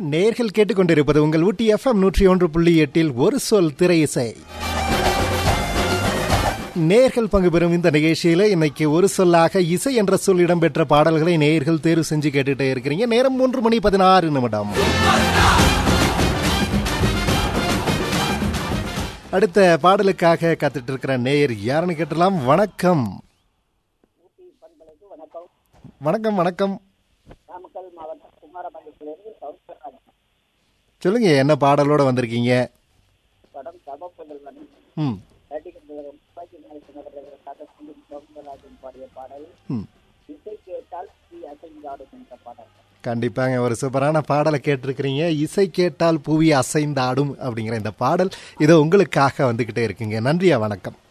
நேர்கள் கேட்டுக்கொண்டிருப்பது உங்கள் ஊட்டி எஃப்எம் நூற்றி ஒன்று புள்ளி எட்டில் ஒரு சொல் திரை இசை நேர்கள் பங்கு பெறும் இந்த நிகழ்ச்சியில இன்னைக்கு ஒரு சொல்லாக இசை என்ற சொல் இடம்பெற்ற பாடல்களை நேர்கள் தேர்வு செஞ்சு கேட்டுட்டே இருக்கிறீங்க நேரம் மூன்று மணி பதினாறு நிமிடம் அடுத்த பாடலுக்காக காத்துட்டு இருக்கிற நேயர் யாருன்னு கேட்டலாம் வணக்கம் வணக்கம் வணக்கம் நாமக்கல் மாவட்டம் குமாரபாளையத்திலிருந்து சவுந்தரராஜன் சொல்லுங்க என்ன பாடலோட வந்திருக்கீங்க படம் தபப்புதல்வன் ம் நடிகர் திலகம் துப்பாக்கி நாயக்கு நகரத்திற்காக சிங்கம் சவுந்தரராஜன் பாடிய பாடல் ம் இசை கேட்டால் ஸ்ரீ அசைந்தாடும் என்ற பாடல் கண்டிப்பாங்க ஒரு சூப்பரான பாடலை கேட்டிருக்கிறீங்க இசை கேட்டால் புவி அசைந்தாடும் அப்படிங்கிற இந்த பாடல் இதோ உங்களுக்காக வந்துகிட்டே இருக்குங்க நன்றியா வணக்கம்